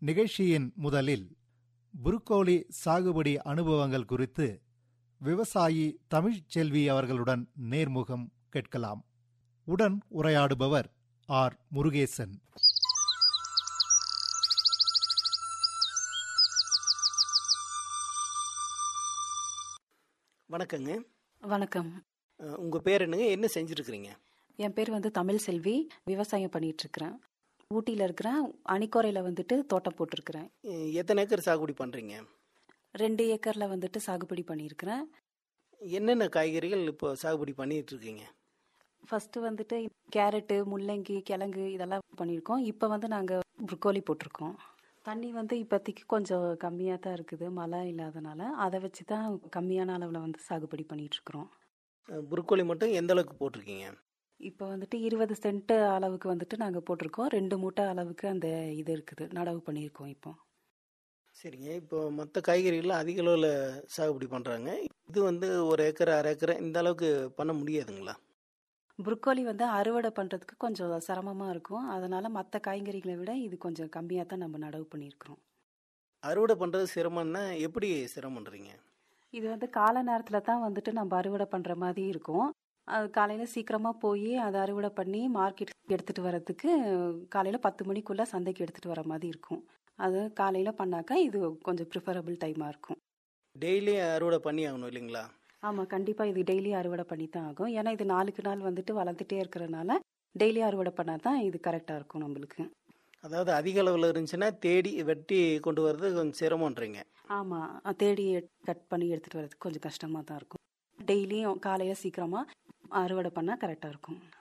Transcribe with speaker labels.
Speaker 1: நிகழ்ச்சியின் முதலில் புருக்கோலி சாகுபடி அனுபவங்கள் குறித்து விவசாயி தமிழ்ச்செல்வி அவர்களுடன் நேர்முகம் கேட்கலாம் உடன் உரையாடுபவர் ஆர் முருகேசன்
Speaker 2: வணக்கங்க
Speaker 3: வணக்கம்
Speaker 2: அஹ், உங்க பேர் என்னங்க என்ன செஞ்சுருக்கிறீங்க
Speaker 3: என் பேர் வந்து தமிழ் செல்வி விவசாயம் பண்ணிட்டு இருக்கிறேன் ஊட்டியில் இருக்கிறேன் அணிக்கோரையில் வந்துட்டு தோட்டம் போட்டிருக்கிறேன்
Speaker 2: அஹ், எத்தனை ஏக்கர் சாகுபடி பண்றீங்க
Speaker 3: ரெண்டு ஏக்கரில் வந்துட்டு சாகுபடி பண்ணியிருக்கிறேன்
Speaker 2: என்னென்ன காய்கறிகள் இப்போ சாகுபடி பண்ணிட்டு இருக்கீங்க
Speaker 3: ஃபர்ஸ்ட் வந்துட்டு கேரட்டு முள்ளங்கி கிழங்கு இதெல்லாம் பண்ணியிருக்கோம் இப்போ வந்து நாங்கள் ப்ரொக்கோலி போட்டிருக்கோம் தண்ணி வந்து இப்போதைக்கு கொஞ்சம் கம்மியாக தான் இருக்குது மழை இல்லாதனால அதை வச்சு தான் கம்மியான அளவில் வந்து சாகுபடி பண்ணிட்டு இருக்கிறோம்
Speaker 2: அஹ், புரோக்கோலி மட்டும் எந்த அளவுக்கு போட்டிருக்கீங்க
Speaker 3: இப்போ வந்துட்டு இருபது சென்ட் அளவுக்கு வந்துட்டு நாங்கள் போட்டிருக்கோம் ரெண்டு மூட்டை அளவுக்கு அந்த இது இருக்குது நடவு பண்ணியிருக்கோம் இப்போ
Speaker 2: சரிங்க இப்போ மற்ற காய்கறிகள்லாம் அதிக அளவில் சாகுபடி பண்ணுறாங்க இது வந்து ஒரு ஏக்கர் அரை ஏக்கர் இந்த அளவுக்கு பண்ண முடியாதுங்களா
Speaker 3: புரோக்கோலி வந்து அறுவடை பண்ணுறதுக்கு கொஞ்சம் சிரமமாக இருக்கும் அதனால மற்ற காய்கறிகளை விட இது கொஞ்சம் கம்மியாக தான் நம்ம நடவு பண்ணியிருக்கிறோம்
Speaker 2: அறுவடை பண்ணுறது சிரமம்னா எப்படி சிரமன்றீங்க
Speaker 3: இது வந்து காலை நேரத்தில் தான் வந்துட்டு நம்ம அறுவடை பண்ணுற மாதிரி இருக்கும் அது காலையில் சீக்கிரமாக போய் அதை அறுவடை பண்ணி மார்க்கெட் எடுத்துகிட்டு வரதுக்கு காலையில் பத்து மணிக்குள்ளே சந்தைக்கு எடுத்துகிட்டு வர மாதிரி இருக்கும் அது காலையில் பண்ணாக்கா இது கொஞ்சம் ப்ரிஃபரபிள் டைமாக இருக்கும்
Speaker 2: டெய்லி அறுவடை பண்ணி ஆகணும் இல்லைங்களா
Speaker 3: ஆமாம் கண்டிப்பாக இது டெய்லி அறுவடை பண்ணி தான் ஆகும் ஏன்னா இது நாளுக்கு நாள் வந்துட்டு வளர்ந்துட்டே இருக்கிறனால டெய்லி அறுவடை பண்ணால் தான் இது கரெக்டாக இருக்கும் நம்மளுக்கு
Speaker 2: அதாவது அதிக அளவில் இருந்துச்சுன்னா தேடி வெட்டி கொண்டு வர்றது கொஞ்சம் சிரமன்றீங்க
Speaker 3: ஆமாம் தேடி கட் பண்ணி எடுத்துகிட்டு வரதுக்கு கொஞ்சம் கஷ்டமாக தான் இருக்கும் டெய்லியும் காலையில் சீக்கிரமாக அறுவடை பண்ணால் கரெக்டாக இருக்கும்